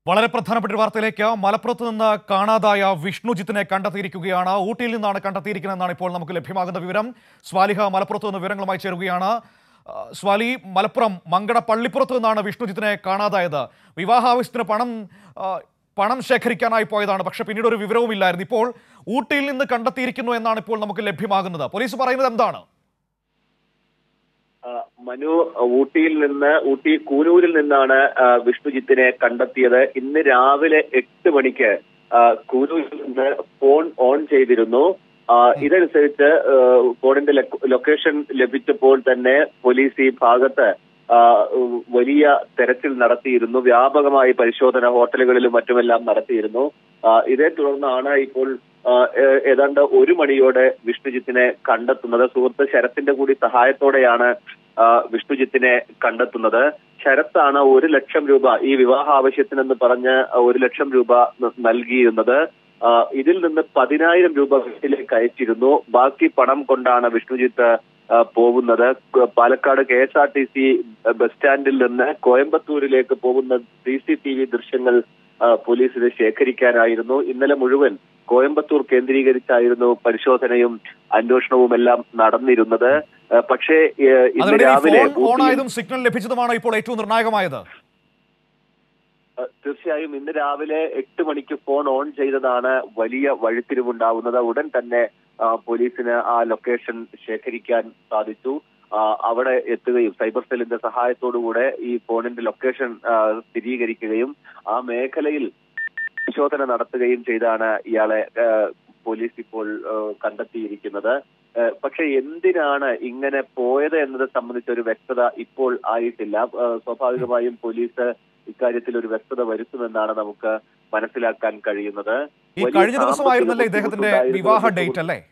വളരെ പ്രധാനപ്പെട്ട ഒരു വാർത്തയിലേക്ക് മലപ്പുറത്ത് നിന്ന് കാണാതായ വിഷ്ണുജിത്തിനെ കണ്ടെത്തിയിരിക്കുകയാണ് ഊട്ടിയിൽ നിന്നാണ് കണ്ടെത്തിയിരിക്കുന്നതെന്നാണ് ഇപ്പോൾ നമുക്ക് ലഭ്യമാകുന്ന വിവരം സ്വാലിഹ മലപ്പുറത്ത് നിന്ന് വിവരങ്ങളുമായി ചേരുകയാണ് ആ, സ്വാലി മലപ്പുറം മങ്കട പള്ളിപ്പുറത്ത് നിന്നാണ് വിഷ്ണുജിത്തിനെ കാണാതായത് വിവാഹാവശ്യത്തിന് പണം ആ, പണം ശേഖരിക്കാനായി പോയതാണ് പക്ഷെ പിന്നീട് ഒരു വിവരവുമില്ലായിരുന്നു ഇപ്പോൾ ഊട്ടിയിൽ നിന്ന് കണ്ടെത്തിയിരിക്കുന്നു എന്നാണ് ഇപ്പോൾ നമുക്ക് ലഭ്യമാകുന്നത് പോലീസ് പറയുന്നത് എന്താണ് ആ, മനു ഊട്ടിയിൽ നിന്ന് ഊട്ടി കൂനൂരിൽ നിന്നാണ് ആ, വിഷ്ണുജിത്തിനെ കണ്ടെത്തിയത് ഇന്ന് രാവിലെ എട്ട് മണിക്ക് ആ, കൂനൂരിൽ നിന്ന് ഫോൺ ഓൺ ചെയ്തിരുന്നു ആ, ഇതനുസരിച്ച് ആ, ഫോണിന്റെ ലൊ- ലൊക്കേഷൻ ലഭിച്ചപ്പോൾ തന്നെ പോലീസ് ഈ ഭാഗത്ത് ആ, വലിയ തെരച്ചിൽ നടത്തിയിരുന്നു വ്യാപകമായി പരിശോധന ഹോട്ടലുകളിലും മറ്റുമെല്ലാം നടത്തിയിരുന്നു ആ, ഇതേ തുടർന്നാണ് ഇപ്പോൾ ആ, ഏ- ഏതാണ്ട് ഒരു മണിയോടെ വിഷ്ണുജിത്തിനെ കണ്ടെത്തുന്നത് സുഹൃത്ത് ശരത്തിന്റെ കൂടി സഹായത്തോടെയാണ് ആ, വിഷ്ണുജിത്തിനെ കണ്ടെത്തുന്നത് ശരത്താണ് ഒരു ലക്ഷം രൂപ ഈ വിവാഹ ആവശ്യത്തിനെന്ന് പറഞ്ഞ് ഒരു ലക്ഷം രൂപ ന- നൽകിയിരുന്നത് ആ, ഇതിൽ നിന്ന് പതിനായിരം രൂപ വീട്ടിലേക്ക് അയച്ചിരുന്നു ബാക്കി പണം കൊണ്ടാണ് വിഷ്ണുജിത്ത് ആ, പോകുന്നത് ക- Palakkad K S R T C bus സ്റ്റാൻഡിൽ നിന്ന് കോയമ്പത്തൂരിലേക്ക് പോകുന്ന സി സി ടി വി ദൃശ്യങ്ങൾ ആ, പോലീസിന് ശേഖരിക്കാനായിരുന്നു ഇന്നലെ മുഴുവൻ കോയമ്പത്തൂർ കേന്ദ്രീകരിച്ചായിരുന്നു പരിശോധനയും അന്വേഷണവും എല്ലാം നടന്നിരുന്നത് ആ, പക്ഷേ ഏ, ഇന്ന് അതിനിടെ ഈ രാവിലെ ഫോൺ ഓൺ ഊട്ടിയിൽ- ആയതും സിഗ്നൽ ലഭിച്ചതുമാണ് ഇപ്പോൾ ഏറ്റവും നിർണായകമായത് ആ, തീർച്ചയായും ഇന്ന് രാവിലെ എട്ട് മണിക്ക് ഫോൺ ഓൺ ചെയ്തതാണ് വലിയ വഴിത്തിരിവുണ്ടാവുന്നത് ഉടൻ തന്നെ ആ, പോലീസിന് ആ ലൊക്കേഷൻ ശേഖരിക്കാൻ സാധിച്ചു ആ, അവിടെ എത്തുകയും സൈബർ സെല്ലിന്റെ സഹായത്തോടുകൂടെ ഈ ഫോണിന്റെ ലൊക്കേഷൻ ആ, സ്ഥിരീകരിക്കുകയും ആ മേഖലയിൽ പരിശോധന നടത്തുകയും ചെയ്താണ് ഇയാളെ ആ, പോലീസ് ഇപ്പോൾ ആ, കണ്ടെത്തിയിരിക്കുന്നത് ആ, പക്ഷെ എന്തിനാണ് ഇങ്ങനെ പോയത് എന്നത് സംബന്ധിച്ച ഒരു വ്യക്തത ഇപ്പോൾ ആയിട്ടില്ല ആ, സ്വാഭാവികമായും പോലീസ് ഇക്കാര്യത്തിൽ ഒരു വ്യക്തത വരുത്തുമെന്നാണ് നമുക്ക് മനസ്സിലാക്കാൻ കഴിയുന്നത് ഈ വലിയ കഴിഞ്ഞ ദിവസമായിരുന്നല്ലേ സാമ്പത്തിക ഇദ്ദേഹത്തിന്റെ ബുദ്ധിമുട്ടുണ്ടായിരുന്നു വിവാഹ എന്ന് ഡേറ്റ് അല്ലേ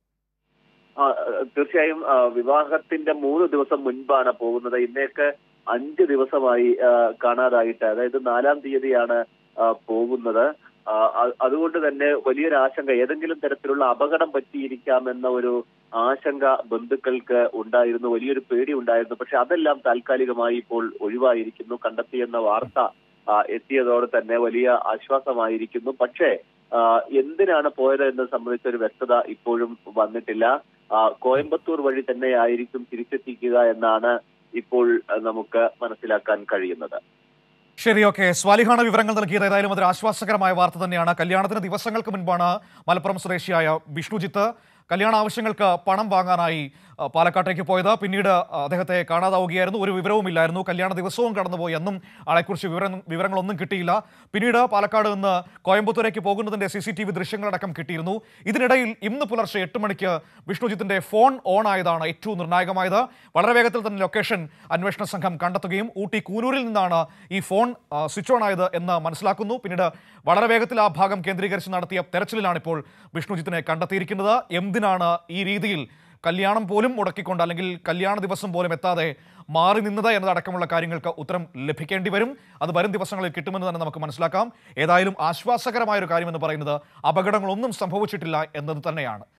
ആ, തീർച്ചയായും ആ, വിവാഹത്തിന്റെ മൂന്ന് ദിവസം മുൻപാണ് പോകുന്നത് ഇന്നേക്ക് അഞ്ച് ദിവസമായി ആ, കാണാതായിട്ട് അതായത് നാലാം തീയതിയാണ് ആ, പോകുന്നത് ആ, അ- അതുകൊണ്ട് തന്നെ വലിയൊരു ആശങ്ക ഏതെങ്കിലും തരത്തിലുള്ള അപകടം പറ്റിയിരിക്കാമെന്ന ഒരു ആശങ്ക ബന്ധുക്കൾക്ക് ഉണ്ടായിരുന്നു വലിയൊരു പേടി ഉണ്ടായിരുന്നു പക്ഷെ അതെല്ലാം താൽക്കാലികമായി ഇപ്പോൾ ഒഴിവായിരിക്കുന്നു കണ്ടെത്തിയെന്ന വാർത്ത ആ, എത്തിയതോടെ തന്നെ വലിയ ആശ്വാസമായിരിക്കുന്നു പക്ഷേ ആ, എന്തിനാണ് പോയത് എന്നത് സംബന്ധിച്ച ഒരു വ്യക്തത ഇപ്പോഴും വന്നിട്ടില്ല ആ, കോയമ്പത്തൂർ വഴി തന്നെ ആയിരിക്കും തിരിച്ചെത്തിക്കുക എന്നാണ് ഇപ്പോൾ ആ, നമുക്ക് മനസ്സിലാക്കാൻ കഴിയുന്നത് ശരി ഓക്കെ സ്വാലിഹാണ് വിവരങ്ങൾ നൽകിയത് ഏതായാലും അതൊരു ആശ്വാസകരമായ വാർത്ത തന്നെയാണ് കല്യാണത്തിന് ദിവസങ്ങൾക്ക് മുൻപാണ് മലപ്പുറം സ്വദേശിയായ വിഷ്ണുജിത്ത് കല്യാണ ആവശ്യങ്ങൾക്ക് പണം വാങ്ങാനായി ആ, പാലക്കാട്ടേക്ക് പോയത് പിന്നീട് ആ, അദ്ദേഹത്തെ കാണാതാവുകയായിരുന്നു ഒരു വിവരവുമില്ലായിരുന്നു കല്യാണ ദിവസവും കടന്നുപോയി എന്നും ആളെക്കുറിച്ച് വിവരം വിവരങ്ങളൊന്നും കിട്ടിയില്ല പിന്നീട് പാലക്കാട് നിന്ന് കോയമ്പത്തൂരേക്ക് പോകുന്നതിന്റെ സി സി ടി വി ദൃശ്യങ്ങളടക്കം കിട്ടിയിരുന്നു ഇതിനിടയിൽ ഇന്ന് പുലർച്ചെ എട്ട് മണിക്ക് വിഷ്ണുജിത്തിന്റെ ഫോൺ ഓൺ ആയതാണ് ഏറ്റവും നിർണായകമായത് വളരെ വേഗത്തിൽ തന്നെ ലൊക്കേഷൻ അന്വേഷണ സംഘം കണ്ടെത്തുകയും ഊട്ടി കൂനൂരിൽ നിന്നാണ് ഈ ഫോൺ ആ, സ്വിച്ച് ഓൺ ആയത് എന്ന് മനസ്സിലാക്കുന്നു പിന്നീട് വളരെ വേഗത്തിൽ ആ ഭാഗം കേന്ദ്രീകരിച്ച് നടത്തിയ തെരച്ചിലിലാണ് ഇപ്പോൾ വിഷ്ണുജിത്തിനെ കണ്ടെത്തിയിരിക്കുന്നത് എന്തിനാണ് ഈ രീതിയിൽ കല്യാണം പോലും മുടക്കിക്കൊണ്ട് അല്ലെങ്കിൽ കല്യാണ ദിവസം പോലും എത്താതെ മാറി നിന്നത് എന്നതടക്കമുള്ള കാര്യങ്ങൾക്ക് ഉത്തരം ലഭിക്കേണ്ടി വരും അത് വരും ദിവസങ്ങളിൽ കിട്ടുമെന്ന് തന്നെ നമുക്ക് മനസ്സിലാക്കാം ഏതായാലും ആശ്വാസകരമായ ഒരു കാര്യമെന്ന് പറയുന്നത് അപകടങ്ങളൊന്നും സംഭവിച്ചിട്ടില്ല എന്നത് തന്നെയാണ്